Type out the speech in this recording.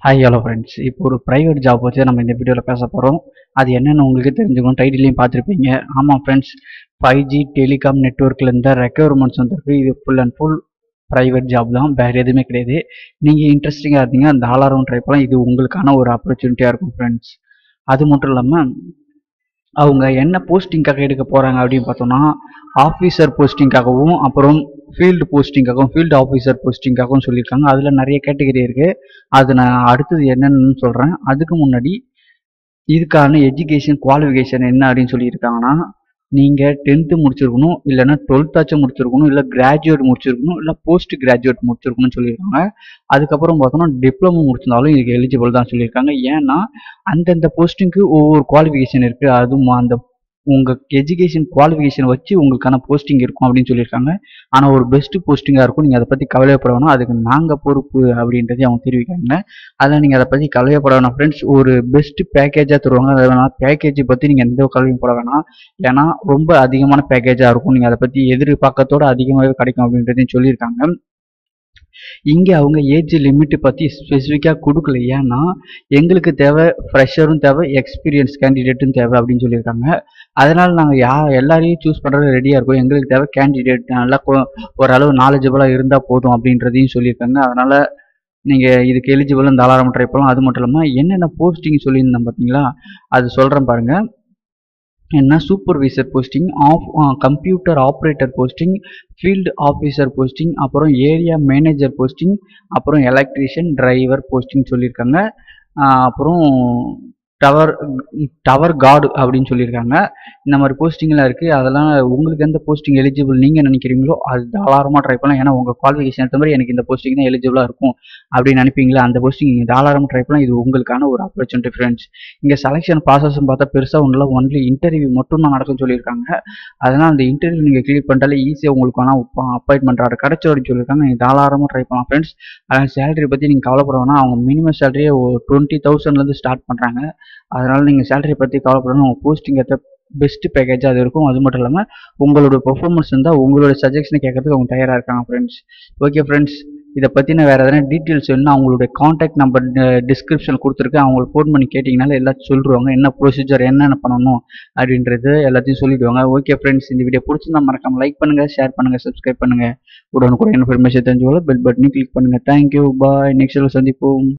hi hello friends இப்போ ஒரு private job வச்சு நம்ம இந்த வீடியோவில் பேச போகிறோம் அது என்னென்னு உங்களுக்கு தெரிஞ்சுக்கணும் டைட்டிலையும் பார்த்துருப்பீங்க ஆமாம் ஃப்ரெண்ட்ஸ் ஃபைவ் ஜி டெலிகாம் நெட்ஒர்க்கில் இருந்த ரெக்யர்மெண்ட்ஸ் வந்துருக்கு இது full and full private job தான் வேறு எதுவுமே கிடையாது நீங்கள் இன்ட்ரெஸ்டிங்காக இருந்தீங்க அந்த ஆலாரம் ட்ரை பண்ணலாம் இது உங்களுக்கான ஒரு ஆப்பர்ச்சுனிட்டியாக இருக்கும் ஃப்ரெண்ட்ஸ் அது மட்டும் இல்லாமல் அவங்க என்ன போஸ்டிங்காக எடுக்க போகிறாங்க அப்படின்னு பார்த்தோம்னா ஆஃபீஸர் போஸ்டிங்காகவும் அப்புறம் ஃபீல்டு போஸ்டிங்காகவும் ஃபீல்டு ஆஃபீஸர் போஸ்டிங்காகவும் சொல்லியிருக்காங்க அதில் நிறைய கேட்டகரி இருக்குது அது நான் அடுத்தது என்னன்னு சொல்கிறேன் அதுக்கு முன்னாடி இதுக்கான எஜுகேஷன் குவாலிஃபிகேஷன் என்ன அப்படின்னு சொல்லியிருக்காங்கன்னா நீங்கள் டென்த்து முடிச்சிருக்கணும் இல்லைன்னா டுவெல்த்தாச்சும் முடிச்சிருக்கணும் இல்லை கிராஜுவேட் முடிச்சிருக்கணும் இல்லை போஸ்ட் கிராஜுவேட் முடிச்சிருக்கணும்னு சொல்லியிருக்காங்க அதுக்கப்புறம் பார்த்தோம்னா டிப்ளமோ முடிச்சிருந்தாலும் இதுக்கு எலிஜிபிள் தான் சொல்லியிருக்காங்க ஏன்னா அந்தந்த போஸ்டிங்க்கு ஒவ்வொரு குவாலிஃபிகேஷன் இருக்குது அதுவும் அந்த உங்கள் எஜுகேஷன் குவாலிஃபிகேஷன் வச்சு உங்களுக்கான போஸ்டிங் இருக்கும் அப்படின்னு சொல்லியிருக்காங்க ஆனால் ஒரு பெஸ்ட் போஸ்டிங்காக இருக்கும் நீங்கள் அதை பற்றி கவலைப்பட வேணாம் அதுக்கு நாங்கள் பொறுப்பு அப்படின்றதையும் அவங்க தெரிவிக்காங்க அதில் நீங்கள் அதை பற்றி கவலைப்பட வேணாம் ஃப்ரெண்ட்ஸ் ஒரு பெஸ்ட் பேக்கேஜாக தருவாங்க அதனால் பேக்கேஜ் பற்றி நீங்கள் எந்த கவலையும் போட வேணாம் ஏன்னா ரொம்ப அதிகமான பேக்கேஜாக இருக்கும் நீங்கள் அதை பற்றி எதிர்பார்க்கத்தோட அதிகமாகவே கிடைக்கும் அப்படின்றதையும் சொல்லியிருக்காங்க இங்கே அவங்க ஏஜ் லிமிட்டு பற்றி ஸ்பெசிஃபிக்காக கொடுக்கல ஏன்னா எங்களுக்கு தேவை ஃப்ரெஷரும் தேவை எக்ஸ்பீரியன்ஸ் கேண்டிடேட்டும் தேவை அப்படின்னு சொல்லியிருக்காங்க அதனால் நாங்கள் யா எல்லாரையும் சூஸ் பண்ணுறது ரெடியாக இருக்கோம் எங்களுக்கு தேவை கேண்டிடேட் நல்லா கொ- ஓரளவு நாலேஜபிளாக இருந்தால் போதும் அப்படின்றதையும் சொல்லியிருக்காங்க அதனால் நீங்கள் இதுக்கு எலிஜிபிள் இந்த அலாரம் ட்ரை பண்ணலாம் அது மட்டும் இல்லாமல் என்னென்ன போஸ்டிங் சொல்லியிருந்தேன் பார்த்தீங்களா அது சொல்கிறேன் பாருங்கள் என்ன supervisor posting of computer operator posting field officer posting அப்புறம் ஏரியா மேனேஜர் போஸ்டிங் அப்புறம் எலக்ட்ரீஷியன் டிரைவர் போஸ்டிங் சொல்லியிருக்காங்க ஆஹ் அப்புறம் டவர் டவர் கார்டு அப்படின்னு சொல்லியிருக்காங்க இந்த மாதிரி போஸ்டிங்லாம் இருக்குது அதெல்லாம் உங்களுக்கு எந்த போஸ்டிங் எலிஜிபிள் நீங்கள் நினைக்கிறீங்களோ அது தாராளமாக ட்ரை பண்ணலாம் ஏன்னா உங்கள் குவாலிஃபிகேஷன் ஏற்ற மாதிரி எனக்கு இந்த போஸ்டிங் தான் எலிஜிபிளாக இருக்கும் அப்படின்னு நினைப்பீங்களா அந்த போஸ்டிங் நீங்கள் தாராளமாக ட்ரை பண்ணலாம் இது உங்களுக்கான ஒரு ஆப்பர்ச்சுனிட்டி ஃப்ரெண்ட்ஸ் இங்கே செலெக்ஷன் ப்ராசஸ்ன்னு பார்த்தா பெருசாக ஒன்றில் ஒன்லி இன்டர்வியூ மட்டும் தான் நடக்கும்னு சொல்லியிருக்காங்க அதனால் அந்த இன்டர்வியூ நீங்கள் கிளியர் பண்ணிட்டாலே ஈஸியாக உங்களுக்கு வேணால் அப்பாயின்மெண்ட் ஆர்டர் கிடச்ச அப்படின்னு சொல்லியிருக்காங்க நீங்கள் தாராளமாக ட்ரை பண்ணலாம் ஃப்ரெண்ட்ஸ் அதனால் சேலரி பற்றி நீங்கள் கவலைப்பட வேணாம் அவங்க மினிமம் சேலரியே டுவெண்ட்டி தௌசண்ட்லேருந்து ஸ்டார்ட் பண்ணுறாங்க அதனால் நீங்கள் சேலரி பற்றி கவலைப்படணும் உங்கள் போஸ்டிங் ஏற்ற பெஸ்ட் பேக்கேஜ் அது இருக்கும் அது மட்டும் இல்லாமல் உங்களோட பெர்ஃபார்மன்ஸ் இருந்தால் உங்களோட சஜஷனை கேட்கறதுக்கு அவங்க தயாராக இருக்காங்க ஃப்ரெண்ட்ஸ் ஓகே ஃப்ரெண்ட்ஸ் இதை பற்றின வேறு எதனா டீட்டெயில்ஸ் வேணும்னா அவங்களுடைய காண்டாக்ட் நம்பர் டிஸ்கிரிப்ஷன் கொடுத்துருக்கேன் அவங்களுக்கு ஃபோன் பண்ணி கேட்டிங்கனால எல்லாத்தையும் சொல்லிடுவாங்க என்ன ப்ரொசீஜர் என்னென்ன பண்ணணும் அப்படின்றது எல்லாத்தையும் சொல்லிடுவாங்க ஓகே ஃப்ரெண்ட்ஸ் இந்த வீடியோ பிடிச்சிருந்தா மறக்காம லைக் பண்ணுங்கள் ஷேர் பண்ணுங்கள் சப்ஸ்கிரைப் பண்ணுங்கள் உடனுக்குடன் இன்ஃபர்மேஷன் தெரிஞ்சுக்கொள்ள பெல் பட்டனையும் கிளிக் பண்ணுங்கள் தேங்க்யூ பாய் நெக்ஸ்ட் சந்திப்போம்